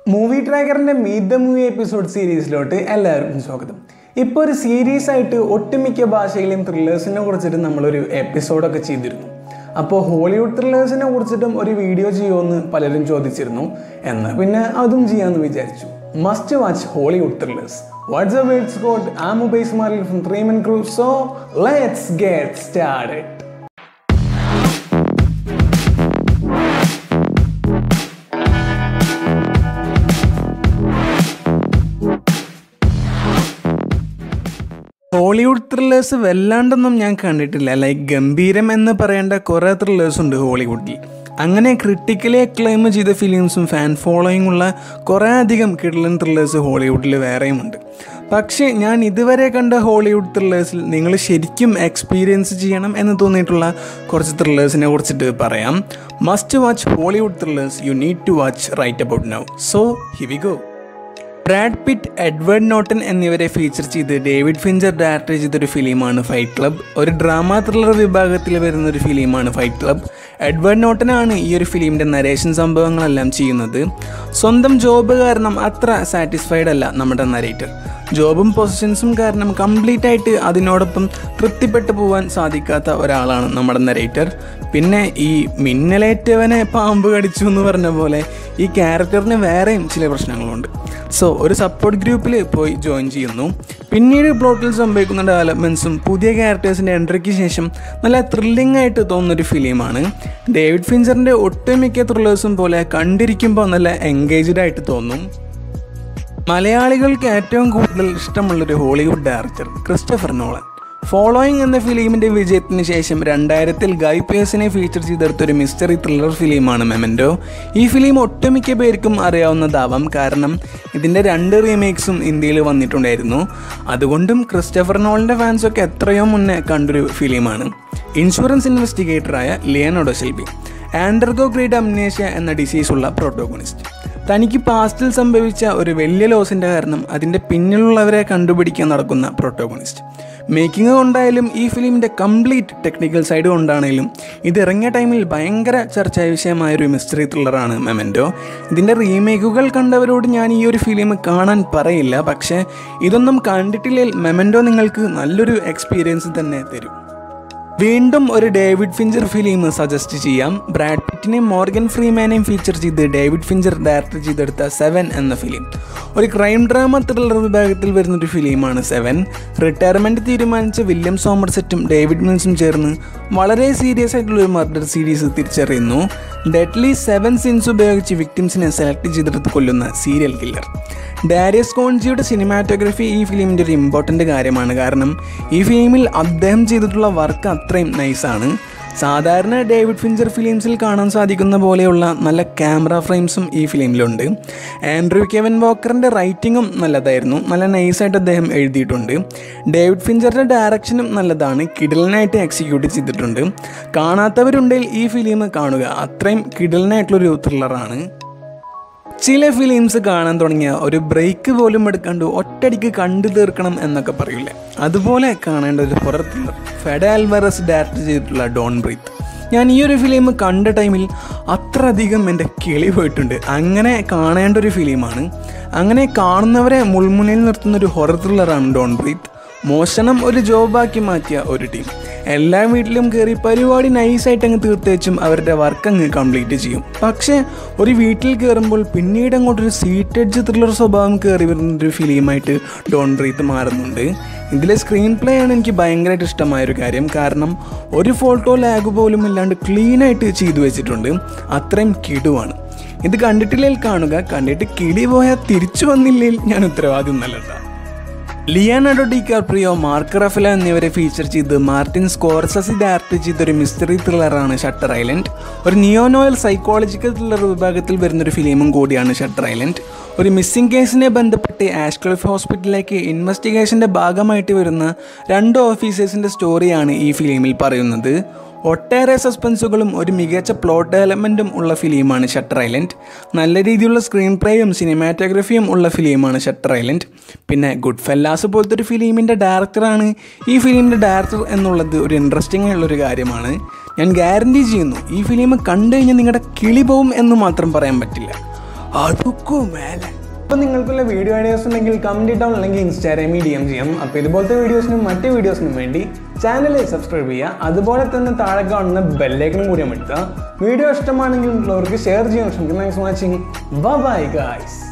movie ട്രാക്കറിൻ്റെ meet the movie episode സീരീസിലോട്ട് എല്ലാവർക്കും സ്വാഗതം ഇപ്പോൾ ഒരു സീരീസ് ആയിട്ട് ഒട്ടുമിക്ക ഭാഷയിലെയും ത്രില്ലേഴ്സിനെ കുറിച്ചിട്ട് നമ്മളൊരു എപ്പിസോഡൊക്കെ ചെയ്തിരുന്നു അപ്പോൾ ഹോളിവുഡ് ത്രില്ലേഴ്സിനെ കുറിച്ചിട്ടും ഒരു വീഡിയോ ചെയ്യുമെന്ന് പലരും ചോദിച്ചിരുന്നു എന്നാൽ പിന്നെ അതും ചെയ്യാമെന്ന് വിചാരിച്ചു must watch Hollywood thrillers what's a words code a mobiles മാറിൽ from three man crew so let's get started Hollywood thrillers വല്ലാണ്ടൊന്നും ഞാൻ കണ്ടിട്ടില്ല ലൈക്ക് ഗംഭീരം എന്ന് പറയേണ്ട കുറേ ത്രില്ലേഴ്സ് ഉണ്ട് ഹോളിവുഡിൽ അങ്ങനെ ക്രിട്ടിക്കലി അക്ലൈം ചെയ്ത ഫിലിംസും ഫാൻ ഫോളോയിങ് ഉള്ള കുറേ അധികം കിഡ്ലൻ ത്രില്ലേഴ്സ് ഹോളിവുഡിൽ വേറെയുമുണ്ട് പക്ഷേ ഞാൻ ഇതുവരെ കണ്ട ഹോളിവുഡ് ത്രില്ലേഴ്സിൽ നിങ്ങൾ ശരിക്കും എക്സ്പീരിയൻസ് ചെയ്യണം എന്ന് തോന്നിയിട്ടുള്ള കുറച്ച് ത്രില്ലേഴ്സിനെ കുറിച്ചിട്ട് പറയാം must watch Hollywood thrillers you need to watch right about now so he we go Brad Pitt Edward Norton എന്നിവരെ ഫീച്ചർ ചെയ്ത് ഡേവിഡ് ഫിഞ്ചർ ഡയറക്റ്റ് ചെയ്തൊരു ഫിലിമാണ് ഫൈറ്റ് ക്ലബ് ഒരു ഡ്രാമ ത്രില്ലർ വിഭാഗത്തിൽ വരുന്ന ഒരു ഫിലിമാണ് ഫൈറ്റ് ക്ലബ് എഡ്വേർഡ് നോട്ടനാണ് ഈ ഒരു ഫിലിമിൻ്റെ നരേഷൻ സംഭവങ്ങളെല്ലാം ചെയ്യുന്നത് സ്വന്തം ജോബ് കാരണം അത്ര സാറ്റിസ്ഫൈഡ് അല്ല നമ്മുടെ നരേറ്റർ ജോബും പൊസിഷൻസും കാരണം കംപ്ലീറ്റ് ആയിട്ട് അതിനോടൊപ്പം തൃപ്തിപ്പെട്ടു പോകാൻ സാധിക്കാത്ത ഒരാളാണ് നമ്മുടെ നരേറ്റർ പിന്നെ ഈ മിന്നലേറ്റവനെ പാമ്പ് കടിച്ചു എന്ന് പറഞ്ഞ പോലെ ഈ ക്യാരക്ടറിന് വേറെയും ചില പ്രശ്നങ്ങളുണ്ട് സോ ഒരു സപ്പോർട്ട് ഗ്രൂപ്പിൽ പോയി ജോയിൻ ചെയ്യുന്നു പിന്നീട് പ്ലോട്ടിൽ സംഭവിക്കുന്ന ഡെവലപ്മെൻറ്റ്സും പുതിയ ക്യാരക്ടേഴ്സിൻ്റെ എൻട്രിക്ക് ശേഷം നല്ല ത്രില്ലിംഗ് ആയിട്ട് തോന്നുന്നൊരു ഫിലിമാണ് ഡേവിഡ് ഫിഞ്ചറിൻ്റെ ഒട്ടുമിക്ക ത്രില്ലേഴ്സും പോലെ കണ്ടിരിക്കുമ്പോൾ നല്ല എൻഗേജ്ഡ് ആയിട്ട് തോന്നും മലയാളികൾക്ക് ഏറ്റവും കൂടുതൽ ഇഷ്ടമുള്ളൊരു Hollywood director Christopher Nolan Following എന്ന ഫിലിമിൻ്റെ വിജയത്തിന് ശേഷം രണ്ടായിരത്തിൽ ഗൈ പേഴ്സിനെ ഫീച്ചർ ചെയ്തെടുത്തൊരു മിസ്റ്ററി ത്രില്ലർ ഫിലിമാണ് മെമൻറ്റോ ഈ ഫിലിം ഒട്ടുമിക്ക പേർക്കും അറിയാവുന്നതാവാം കാരണം ഇതിൻ്റെ രണ്ട് റീമേക്സും ഇന്ത്യയിൽ വന്നിട്ടുണ്ടായിരുന്നു അതുകൊണ്ടും ക്രിസ്റ്റഫർ നോളിൻ്റെ ഫാൻസൊക്കെ എത്രയോ മുന്നേ കണ്ടൊരു ഫിലിമാണ് ഇൻഷുറൻസ് ഇൻവെസ്റ്റിഗേറ്ററായ ലിയനോഡോ ശില്പി ആൻഡർഗോ ഗ്രേഡ് അമ്നേഷ്യ എന്ന ഡിസീസ് ഉള്ള പ്രോട്ടോഗോണിസ്റ്റ് തനിക്ക് പാസ്റ്റിൽ സംഭവിച്ച ഒരു വലിയ ലോസിൻ്റെ കാരണം അതിൻ്റെ പിന്നിലുള്ളവരെ കണ്ടുപിടിക്കാൻ നടക്കുന്ന പ്രോട്ടോഗോണിസ്റ്റ് മേക്കിംഗ് കൊണ്ടായാലും ഈ ഫിലിമിൻ്റെ കംപ്ലീറ്റ് ടെക്നിക്കൽ സൈഡ് കൊണ്ടാണെങ്കിലും ഇത് ഇറങ്ങിയ ടൈമിൽ ഭയങ്കര ചർച്ചാ വിഷയമായൊരു മിസ്റ്ററി ത്രില്ലറാണ് മെമൻറ്റോ ഇതിൻ്റെ റീമേക്കുകൾ കണ്ടവരോട് ഞാൻ ഈ ഒരു ഫിലിം കാണാൻ പറയില്ല പക്ഷേ ഇതൊന്നും കണ്ടിട്ടില്ലെങ്കിൽ മെമൻറ്റോ നിങ്ങൾക്ക് നല്ലൊരു എക്സ്പീരിയൻസ് തന്നെ തരും വീണ്ടും ഒരു ഡേവിഡ് ഫിഞ്ചർ ഫിലിം സജസ്റ്റ് ചെയ്യാം ബ്രാഡ് പിറ്റിനെയും മോർഗൻ ഫ്രീമാനെയും ഫീച്ചർ ചെയ്ത് ഡേവിഡ് ഫിഞ്ചർ ഡയറക്റ്റ് ചെയ്തെടുത്ത സെവൻ എന്ന ഫിലിം ഒരു ക്രൈം ഡ്രാമ ത്രില്ലർ വിഭാഗത്തിൽ വരുന്നൊരു ഫിലിമാണ് സെവൻ റിട്ടയർമെൻറ്റ് തീരുമാനിച്ച വില്യം സോമർസെറ്റും ഡേവിഡ് മിൻസും ചേർന്ന് വളരെ സീരിയസ് ആയിട്ടുള്ള ഒരു മർഡർ സീരീസ് തിരിച്ചറിയുന്നു ഡെഡ്ലി സെവൻ സിൻസ് ഉപയോഗിച്ച് വിക്ടിംസിനെ സെലക്ട് ചെയ്തെടുത്ത് കൊല്ലുന്ന സീരിയൽ കില്ലർ ഡാരിയസ് കോൺജിയുടെ സിനിമാറ്റോഗ്രഫി ഈ ഫിലിമിൻ്റെ ഒരു ഇമ്പോർട്ടൻ്റ് കാര്യമാണ് കാരണം ഈ ഫിലിമിൽ അദ്ദേഹം ചെയ്തിട്ടുള്ള വർക്ക് അത്രയും നൈസാണ് സാധാരണ ഡേവിഡ് ഫിഞ്ചർ ഫിലിംസിൽ കാണാൻ സാധിക്കുന്ന പോലെയുള്ള നല്ല ക്യാമറ ഫ്രെയിംസും ഈ ഫിലിമിലുണ്ട് ആൻഡ്രൂ കെവൻ വോക്കറിൻ്റെ റൈറ്റിങ്ങും നല്ലതായിരുന്നു നല്ല നൈസായിട്ട് അദ്ദേഹം എഴുതിയിട്ടുണ്ട് ഡേവിഡ് ഫിഞ്ചറിൻ്റെ ഡയറക്ഷനും നല്ലതാണ് കിടലനായിട്ട് എക്സിക്യൂട്ട് ചെയ്തിട്ടുണ്ട് കാണാത്തവരുണ്ടെങ്കിൽ ഈ ഫിലിം കാണുക അത്രയും കിടലനായിട്ടുള്ളൊരു ത്രില്ലറാണ് ചില ഫിലിംസ് കാണാൻ തുടങ്ങിയ ഒരു ബ്രേക്ക് പോലും എടുക്കാണ്ട് ഒറ്റയടിക്ക് കണ്ടു തീർക്കണം എന്നൊക്കെ പറയൂലേ അതുപോലെ കാണേണ്ട ഒരു horror thriller Fede Alvarez direct ചെയ്തിട്ടുള്ള ഡോൺ ബ്രീത്ത് ഞാൻ ഈ ഒരു ഫിലിം കണ്ട ടൈമിൽ അത്രയധികം എൻ്റെ കിളി പോയിട്ടുണ്ട് അങ്ങനെ കാണേണ്ട ഒരു ഫിലിമാണ് അങ്ങനെ കാണുന്നവരെ മുൾമുനയിൽ നിർത്തുന്ന ഒരു ഹൊറർ ത്രില്ലറാണ് ഡോൺ ബ്രീത്ത് മോഷണം ഒരു ജോബാക്കി മാറ്റിയ ഒരു ടീം എല്ലാ വീട്ടിലും കയറി പരിപാടി നൈസായിട്ട് അങ്ങ് തീർത്തേച്ചും അവരുടെ വർക്ക് അങ്ങ് കംപ്ലീറ്റ് ചെയ്യും പക്ഷേ ഒരു വീട്ടിൽ കയറുമ്പോൾ പിന്നീട് അങ്ങോട്ടൊരു സീറ്റഡ്ജ് ത്രില്ലർ സ്വഭാവം കയറി വരുന്നൊരു ഫിലിമായിട്ട് ഡോൺ ബ്രീത്ത് മാറുന്നുണ്ട് ഇതിലെ സ്ക്രീൻ പ്ലേ ആണ് എനിക്ക് ഭയങ്കരമായിട്ട് ഇഷ്ടമായൊരു കാര്യം കാരണം ഒരു ഫോട്ടോ ലാഗ് പോലും ഇല്ലാണ്ട് ക്ലീനായിട്ട് ചെയ്തു വെച്ചിട്ടുണ്ട് അത്രയും കിടുവാണ് ഇത് കണ്ടിട്ടില്ലെങ്കിൽ കാണുക കണ്ടിട്ട് കിളി പോയാൽ തിരിച്ചു വന്നില്ലെങ്കിൽ ഞാൻ ഉത്തരവാദി ഒന്നല്ല Leonardo DiCaprio Mark Ruffalo എന്നിവരെ ഫീച്ചർ ചെയ്ത് മാർട്ടിൻ സ്കോർസസി ഡയറക്റ്റ് ചെയ്തൊരു മിസ്റ്ററി ത്രില്ലറാണ് ഷട്ടർ ഐലൻഡ് ഒരു നിയോനോയൽ സൈക്കോളജിക്കൽ ത്രില്ലർ വിഭാഗത്തിൽ വരുന്നൊരു ഫിലിമും കൂടിയാണ് ഷട്ടർ ഐലൻഡ് ഒരു മിസ്സിംഗ് കേസിനെ ബന്ധപ്പെട്ട് ആഷ്ക്ലിഫ് ഹോസ്പിറ്റലിലേക്ക് ഇൻവെസ്റ്റിഗേഷൻ്റെ ഭാഗമായിട്ട് വരുന്ന രണ്ട് ഓഫീസേഴ്സിൻ്റെ സ്റ്റോറിയാണ് ഈ ഫിലിമിൽ പറയുന്നത് ഒട്ടേറെ സസ്പെൻസുകളും ഒരു മികച്ച പ്ലോട്ട് ഡെവലപ്മെൻറ്റും ഉള്ള ഫിലിമാണ് ഷട്ടർ ഐലൻഡ് നല്ല രീതിയിലുള്ള സ്ക്രീൻ പ്ലേയും സിനിമാറ്റോഗ്രഫിയും ഉള്ള ഫിലിമാണ് ഷട്ടർ ഐലൻഡ് പിന്നെ ഗുഡ് ഫെല്ലാസ് പോലത്തെ ഒരു ഫിലിമിൻ്റെ ഡയറക്ടറാണ് ഈ ഫിലിമിൻ്റെ ഡയറക്ടർ എന്നുള്ളത് ഒരു ഇൻട്രസ്റ്റിംഗ് ആയിട്ടുള്ളൊരു കാര്യമാണ് ഞാൻ ഗ്യാരണ്ടി ചെയ്യുന്നു ഈ ഫിലിം കണ്ടു കഴിഞ്ഞാൽ നിങ്ങളുടെ കിളി പോവും എന്ന് മാത്രം പറയാൻ പറ്റില്ല അതൊക്കെ മേലെ അപ്പോൾ നിങ്ങൾക്കുള്ള വീഡിയോ ഐഡിയാസ് ഉണ്ടെങ്കിൽ കമൻറ്റ് ഇട്ടാൽ അല്ലെങ്കിൽ ഇൻസ്റ്റാഗ്രാമിൽ ഡി എം ചെയ്യാം അപ്പോൾ ഇതുപോലത്തെ വീഡിയോസിനും മറ്റ് വീഡിയോസിനും വേണ്ടി ചാനൽ സബ്സ്ക്രൈബ് ചെയ്യുക അതുപോലെ തന്നെ താഴെ കാണുന്ന ബെല്ലൈക്കനും കൂടി അമർത്തുക വീഡിയോ ഇഷ്ടമാണെങ്കിൽ മറ്റുള്ളവർക്ക് ഷെയർ ചെയ്യാൻ ശ്രമിക്കും thanks for watching bye guys